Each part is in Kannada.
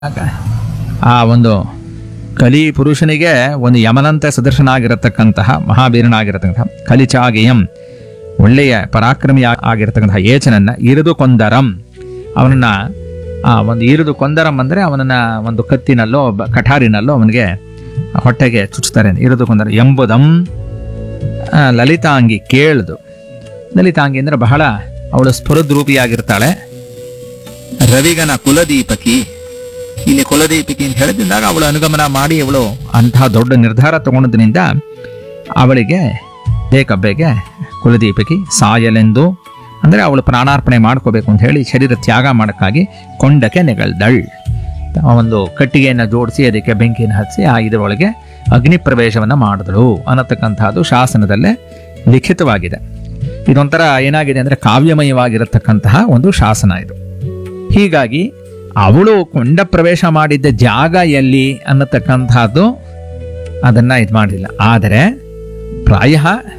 ಆ ಒಂದು ಕಲಿ ಪುರುಷನಿಗೆ ಒಂದು ಯಮನಂತೆ ಸದೃಶನಾಗಿರತಕ್ಕಂತಹ ಮಹಾವೀರನಾಗಿರತಕ್ಕಂತಹ ಕಲಿಚಾಗೆಯಂ ಒಳ್ಳೆಯ ಪರಾಕ್ರಮಿ ಆಗಿರತಕ್ಕಂತಹ ಏಚನನ್ನ ಇರಿದು ಕೊಂದರಂ ಅವನನ್ನ ಆ ಒಂದು ಇರಿದು ಕೊಂದರಂ ಅಂದರೆ ಅವನನ್ನ ಒಂದು ಕತ್ತಿನಲ್ಲೋ ಬ- ಕಠಾರಿನಲ್ಲೋ ಅವನಿಗೆ ಹೊಟ್ಟೆಗೆ ಚುಚ್ಚುತ್ತಾರೆ ಇರಿದು ಕೊಂದರ ಎಂಬುದಂ ಆ, ಲಲಿತಾಂಗಿ ಕೇಳ್ದು ಲಲಿತಾಂಗಿ ಅಂದರೆ ಬಹಳ ಅವಳು ಸ್ಫುರದ್ರೂಪಿಯಾಗಿರ್ತಾಳೆ ರವಿಗನ ಕುಲದೀಪಕಿ ಇಲ್ಲಿ ಕುಲದೀಪಕಿ ಅಂತ ಹೇಳಿದಾಗ ಅವಳು ಅನುಗಮನ ಮಾಡಿ ಅವಳು ಅಂತಹ ದೊಡ್ಡ ನಿರ್ಧಾರ ತಗೊಂಡದ್ರಿಂದ ಅವಳಿಗೆ ಬೇಕಬ್ಬೆಗೆ ಕುಲದೀಪಕಿ ಸಾಯಲೆಂದು ಅಂದರೆ ಅವಳು ಪ್ರಾಣಾರ್ಪಣೆ ಮಾಡ್ಕೋಬೇಕು ಅಂತ ಹೇಳಿ ಶರೀರ ತ್ಯಾಗ ಮಾಡೋಕ್ಕಾಗಿ ಕೊಂಡಕ್ಕೆ ನೆಗಳ್ದಳ್ ಆ ಒಂದು ಕಟ್ಟಿಗೆಯನ್ನು ಜೋಡಿಸಿ ಅದಕ್ಕೆ ಬೆಂಕಿಯನ್ನು ಹಚ್ಚಿ ಆ ಇದರೊಳಗೆ ಅಗ್ನಿ ಪ್ರವೇಶವನ್ನು ಮಾಡಿದಳು ಅನ್ನತಕ್ಕಂಥದ್ದು ಶಾಸನದಲ್ಲೇ ಲಿಖಿತವಾಗಿದೆ ಇದೊಂಥರ ಏನಾಗಿದೆ ಅಂದರೆ ಕಾವ್ಯಮಯವಾಗಿರತಕ್ಕಂತಹ ಒಂದು ಶಾಸನ ಇದು ಹೀಗಾಗಿ ಅವಳು ಕೊಂಡ ಪ್ರವೇಶ ಮಾಡಿದ್ದ ಜಾಗ ಎಲ್ಲಿ ಅನ್ನತಕ್ಕಂಥದ್ದು ಅದನ್ನ ಇದು ಮಾಡಲಿಲ್ಲ ಆದರೆ ಪ್ರಾಯ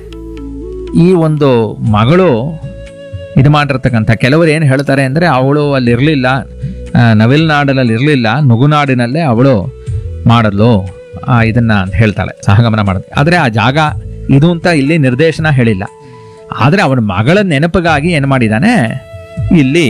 ಈ ಒಂದು ಮಗಳು ಇದು ಮಾಡಿರ್ತಕ್ಕಂಥ ಕೆಲವರು ಏನು ಹೇಳ್ತಾರೆ ಅಂದರೆ ಅವಳು ಅಲ್ಲಿರಲಿಲ್ಲ ನವಿಲ್ನಾಡಿನಲ್ಲಿ ಇರಲಿಲ್ಲ ನುಗುನಾಡಿನಲ್ಲೇ ಅವಳು ಮಾಡಲು ಆ, ಇದನ್ನ ಅಂತ ಹೇಳ್ತಾಳೆ ಸಹಗಮನ ಮಾಡೋದು ಆದರೆ ಆ ಜಾಗ ಇದು ಅಂತ ಇಲ್ಲಿ ನಿರ್ದೇಶನ ಹೇಳಿಲ್ಲ ಆದರೆ ಅವನ ಮಗಳ ನೆನಪಿಗಾಗಿ ಏನು ಮಾಡಿದ್ದಾನೆ ಇಲ್ಲಿ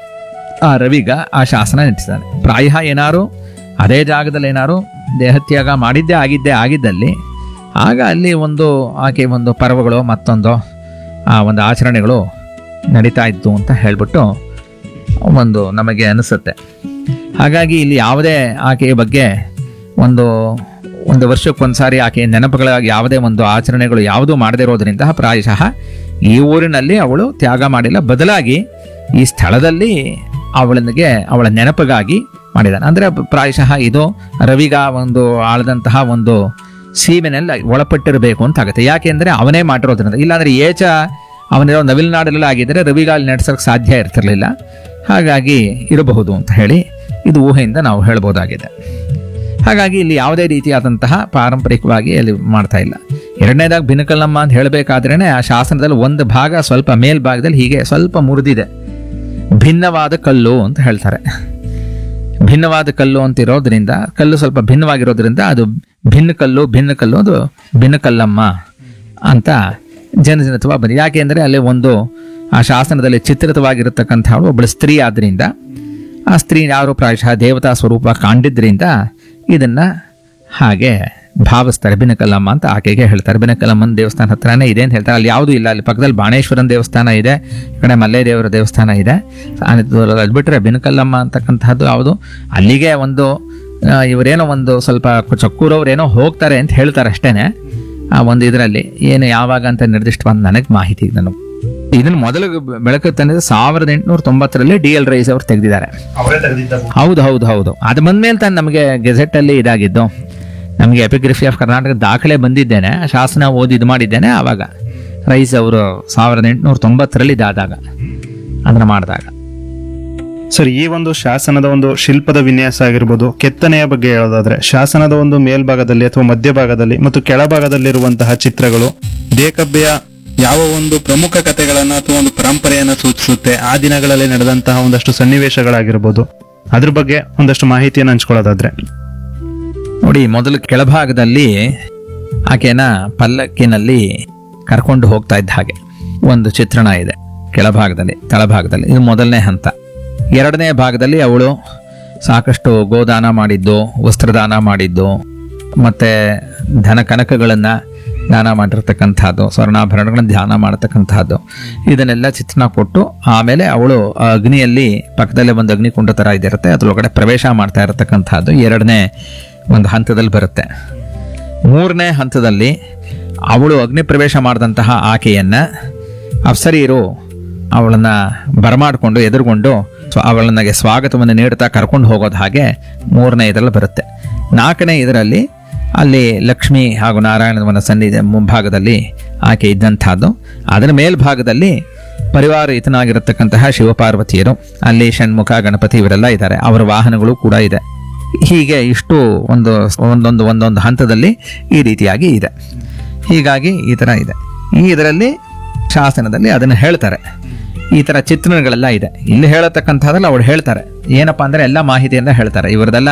ಆ ರವಿಗ ಆ ಶಾಸನ ನೆಟ್ಟಿದ್ದಾನೆ ಪ್ರಾಯ ಏನಾರು ಅದೇ ಜಾಗದಲ್ಲಿ ಏನಾರು ದೇಹತ್ಯಾಗ ಮಾಡಿದ್ದೇ ಆಗಿದ್ದೇ ಆಗಿದ್ದಲ್ಲಿ ಆಗ ಅಲ್ಲಿ ಒಂದು ಆಕೆ ಒಂದು ಪರ್ವಗಳು ಮತ್ತೊಂದು ಆ ಒಂದು ಆಚರಣೆಗಳು ನಡೀತಾ ಇತ್ತು ಅಂತ ಹೇಳ್ಬಿಟ್ಟು ಒಂದು ನಮಗೆ ಅನಿಸುತ್ತೆ ಹಾಗಾಗಿ ಇಲ್ಲಿ ಯಾವುದೇ ಆಕೆಯ ಬಗ್ಗೆ ಒಂದು ಒಂದು ವರ್ಷಕ್ಕೊಂದ್ಸಾರಿ ಆಕೆಯ ನೆನಪುಗಳಾಗಿ ಯಾವುದೇ ಒಂದು ಆಚರಣೆಗಳು ಯಾವುದೂ ಮಾಡದೇ ಇರೋದ್ರಿಂದ ಪ್ರಾಯಶಃ ಈ ಊರಿನಲ್ಲಿ ಅವಳು ತ್ಯಾಗ ಮಾಡಿಲ್ಲ ಬದಲಾಗಿ ಈ ಸ್ಥಳದಲ್ಲಿ ಅವಳಿಗೆ ಅವಳ ನೆನಪಿಗಾಗಿ ಮಾಡಿದ್ದಾನೆ ಅಂದರೆ ಪ್ರಾಯಶಃ ಇದು ರವಿಗ ಒಂದು ಆಳದಂತಹ ಒಂದು ಸೀಮೆನಲ್ಲಿ ಒಳಪಟ್ಟಿರಬೇಕು ಅಂತ ಆಗುತ್ತೆ ಯಾಕೆಂದರೆ ಅವನೇ ಮಾಡಿರೋದ್ರಿಂದ ಇಲ್ಲಾಂದ್ರೆ ಏಚ ಅವನಿರೋ ನವಿಲ್ನಾಡಲ್ಲಿ ಆಗಿದ್ದರೆ ರವಿಗಾಲ್ ನಡೆಸೋಕೆ ಸಾಧ್ಯ ಇರ್ತಿರ್ಲಿಲ್ಲ ಹಾಗಾಗಿ ಇರಬಹುದು ಅಂತ ಹೇಳಿ ಇದು ಊಹೆಯಿಂದ ನಾವು ಹೇಳ್ಬೋದಾಗಿದೆ ಹಾಗಾಗಿ ಇಲ್ಲಿ ಯಾವುದೇ ರೀತಿಯಾದಂತಹ ಪಾರಂಪರಿಕವಾಗಿ ಅಲ್ಲಿ ಮಾಡ್ತಾ ಇಲ್ಲ ಎರಡನೇದಾಗಿ ಬಿನಕಲ್ಲಮ್ಮ ಅಂತ ಹೇಳಬೇಕಾದ್ರೇನೆ ಆ ಶಾಸನದಲ್ಲಿ ಒಂದು ಭಾಗ ಸ್ವಲ್ಪ ಮೇಲ್ಭಾಗದಲ್ಲಿ ಹೀಗೆ ಸ್ವಲ್ಪ ಮುರಿದಿದೆ ಭಿನ್ನವಾದ ಕಲ್ಲು ಅಂತ ಹೇಳ್ತಾರೆ ಭಿನ್ನವಾದ ಕಲ್ಲು ಅಂತ ಇರೋದ್ರಿಂದ ಕಲ್ಲು ಸ್ವಲ್ಪ ಭಿನ್ನವಾಗಿರೋದ್ರಿಂದ ಅದು ಭಿನ್ನ ಕಲ್ಲು ಭಿನ್ನ ಕಲ್ಲು ಅದು ಭಿನ್ನ ಕಲ್ಲಮ್ಮ ಅಂತ ಜನಜನತ್ವ ಬಂದಿದೆ ಯಾಕೆ ಅಂದರೆ ಅಲ್ಲಿ ಒಂದು ಆ ಶಾಸನದಲ್ಲಿ ಚಿತ್ರಿತವಾಗಿರತಕ್ಕಂಥವಳು ಒಬ್ಬಳು ಸ್ತ್ರೀ ಆದ್ರಿಂದ ಆ ಸ್ತ್ರೀ ಯಾರು ಪ್ರಾಯಶಃ ದೇವತಾ ಸ್ವರೂಪ ಕಾಣಿದ್ರಿಂದ ಇದನ್ನ ಹಾಗೆ ಭಾವಿಸ್ತಾರೆ ಬಿನಕಲ್ಲಮ್ಮ ಅಂತ ಆಕೆಗೆ ಹೇಳ್ತಾರೆ ಬಿನಕಲ್ಲಮ್ಮನ ದೇವಸ್ಥಾನ ಹತ್ರನೇ ಇದೆ ಅಂತ ಹೇಳ್ತಾರೆ ಅಲ್ಲಿ ಯಾವುದೂ ಇಲ್ಲ ಅಲ್ಲಿ ಪಕ್ಕದಲ್ಲಿ ಬಾಣೇಶ್ವರನ ದೇವಸ್ಥಾನ ಇದೆ ಈ ಕಡೆ ಮಲ್ಲೇದೇವರ ದೇವಸ್ಥಾನ ಇದೆ ಅದು ಬಿಟ್ಟರೆ ಬಿನಕಲ್ಲಮ್ಮ ಅಂತಕ್ಕಂಥದ್ದು ಯಾವುದು ಅಲ್ಲಿಗೆ ಒಂದು ಆ, ಇವರೇನೋ ಒಂದು ಸ್ವಲ್ಪ ಚಕ್ಕೂರವ್ರೇನೋ ಹೋಗ್ತಾರೆ ಅಂತ ಹೇಳ್ತಾರೆ ಅಷ್ಟೇನೆ ಆ ಒಂದು ಇದರಲ್ಲಿ ಏನು ಯಾವಾಗ ಅಂತ ನಿರ್ದಿಷ್ಟವಾದ ನನಗೆ ಮಾಹಿತಿ ನನಗೆ ಇದನ್ನು ಮೊದಲು ಬೆಳಕು ತಂದಿದ್ದು ಸಾವಿರದ ಎಂಟುನೂರ ತೊಂಬತ್ತರಲ್ಲಿ ಡಿ ಎಲ್ ರೈಸ್ ಅವರು ತೆಗೆದಿದ್ದಾರೆ ಅವರೇ ತೆಗೆದಿದ್ದ ಹೌದು ಹೌದು ಹೌದು ಅದು ಬಂದ್ಮೇಲೆ ತಾನು ನಮಗೆ ಗೆಜೆಟ್ ಅಲ್ಲಿ ಇದಾಗಿದ್ದು ನಮಗೆ ಎಪಿಗ್ರಫಿ ಆಫ್ ಕರ್ನಾಟಕ ದಾಖಲೆ ಬಂದಿದ್ದೇನೆ ಆ ಶಾಸನ ಓದಿ ಇದು ಮಾಡಿದ್ದೇನೆ ಆವಾಗ ರೈಸ್ ಅವರು ಸಾವಿರದ ಎಂಟುನೂರ ತೊಂಬತ್ತರಲ್ಲಿ ಇದಾದಾಗ ಅದನ್ನ ಮಾಡಿದಾಗ ಸರ್ ಈ ಒಂದು ಶಾಸನದ ಒಂದು ಶಿಲ್ಪದ ವಿನ್ಯಾಸ ಆಗಿರ್ಬೋದು ಕೆತ್ತನೆಯ ಬಗ್ಗೆ ಹೇಳೋದಾದ್ರೆ ಶಾಸನದ ಒಂದು ಮೇಲ್ಭಾಗದಲ್ಲಿ ಅಥವಾ ಮಧ್ಯಭಾಗದಲ್ಲಿ ಮತ್ತು ಕೆಳಭಾಗದಲ್ಲಿರುವಂತಹ ಚಿತ್ರಗಳು ದೇಕಬ್ಬೆಯ ಯಾವ ಒಂದು ಪ್ರಮುಖ ಕಥೆಗಳನ್ನ ಅಥವಾ ಒಂದು ಪರಂಪರೆಯನ್ನ ಸೂಚಿಸುತ್ತೆ ಆ ದಿನಗಳಲ್ಲಿ ನಡೆದಂತಹ ಒಂದಷ್ಟು ಸನ್ನಿವೇಶಗಳಾಗಿರ್ಬೋದು ಅದ್ರ ಬಗ್ಗೆ ಒಂದಷ್ಟು ಮಾಹಿತಿಯನ್ನು ಹಂಚ್ಕೊಳ್ಳೋದಾದ್ರೆ ನೋಡಿ ಮೊದಲು ಕೆಳಭಾಗದಲ್ಲಿ ಆಕೆನ ಪಲ್ಲಕ್ಕಿನಲ್ಲಿ ಕರ್ಕೊಂಡು ಹೋಗ್ತಾ ಇದ್ದ ಹಾಗೆ ಒಂದು ಚಿತ್ರಣ ಇದೆ ಕೆಳಭಾಗದಲ್ಲಿ ತಳಭಾಗದಲ್ಲಿ ಇದು ಮೊದಲನೇ ಹಂತ ಎರಡನೇ ಭಾಗದಲ್ಲಿ ಅವಳು ಸಾಕಷ್ಟು ಗೋದಾನ ಮಾಡಿದ್ದು ವಸ್ತ್ರದಾನ ಮಾಡಿದ್ದು ಮತ್ತೆ ಧನ ಕನಕಗಳನ್ನು ದಾನ ಮಾಡಿರ್ತಕ್ಕಂಥದ್ದು ಸ್ವರ್ಣಾಭರಣಗಳನ್ನು ಧ್ಯಾನ ಮಾಡತಕ್ಕಂಥದ್ದು ಇದನ್ನೆಲ್ಲ ಚಿತ್ರಣ ಕೊಟ್ಟು ಆಮೇಲೆ ಅವಳು ಆ ಅಗ್ನಿಯಲ್ಲಿ ಪಕ್ಕದಲ್ಲೇ ಒಂದು ಅಗ್ನಿಕುಂಡ ಥರ ಇದಿರುತ್ತೆ ಅದ್ರೊಳಗಡೆ ಪ್ರವೇಶ ಮಾಡ್ತಾ ಇರತಕ್ಕಂಥದ್ದು ಎರಡನೇ ಒಂದು ಹಂತದಲ್ಲಿ ಬರುತ್ತೆ ಮೂರನೇ ಹಂತದಲ್ಲಿ ಅವಳು ಅಗ್ನಿ ಪ್ರವೇಶ ಮಾಡಿದಂತಹ ಆಕೆಯನ್ನ ಅಪ್ಸರಿಯರು ಅವಳನ್ನ ಬರಮಾಡಿಕೊಂಡು ಎದುರುಗೊಂಡು ಸ್ವ- ಅವಳನ್ನಗೆ ಸ್ವಾಗತವನ್ನು ನೀಡುತ್ತಾ ಕರ್ಕೊಂಡು ಹೋಗೋದು ಹಾಗೆ ಮೂರನೇ ಇದರಲ್ಲಿ ಬರುತ್ತೆ ನಾಲ್ಕನೇ ಇದರಲ್ಲಿ ಅಲ್ಲಿ ಲಕ್ಷ್ಮಿ ಹಾಗೂ ನಾರಾಯಣವನ ಸನ್ನಿಧಿ ಮುಂಭಾಗದಲ್ಲಿ ಆಕೆ ಇದ್ದಂಥದ್ದು ಅದರ ಮೇಲ್ಭಾಗದಲ್ಲಿ ಪರಿವಾರ ಇತನಾಗಿರತಕ್ಕಂತಹ ಶಿವಪಾರ್ವತಿಯರು ಅಲ್ಲಿ ಷಣ್ಮುಖ ಗಣಪತಿ ಇವರೆಲ್ಲ ಇದ್ದಾರೆ ಅವರ ವಾಹನಗಳು ಕೂಡ ಇದೆ ಹೀಗೆ ಇಷ್ಟು ಒಂದು ಒಂದೊಂದು ಒಂದೊಂದು ಹಂತದಲ್ಲಿ ಈ ರೀತಿಯಾಗಿ ಇದೆ ಹೀಗಾಗಿ ಈ ಥರ ಇದೆ ಈ ಇದರಲ್ಲಿ ಶಾಸನದಲ್ಲಿ ಅದನ್ನು ಹೇಳ್ತಾರೆ ಈ ತರ ಚಿತ್ರಣಗಳೆಲ್ಲ ಇದೆ ಇಲ್ಲಿ ಹೇಳತಕ್ಕಂಥದ್ರಲ್ಲಿ ಅವ್ರು ಹೇಳ್ತಾರೆ ಏನಪ್ಪಾ ಅಂದ್ರೆ ಎಲ್ಲ ಮಾಹಿತಿಯಿಂದ ಹೇಳ್ತಾರೆ ಇವ್ರದೆಲ್ಲ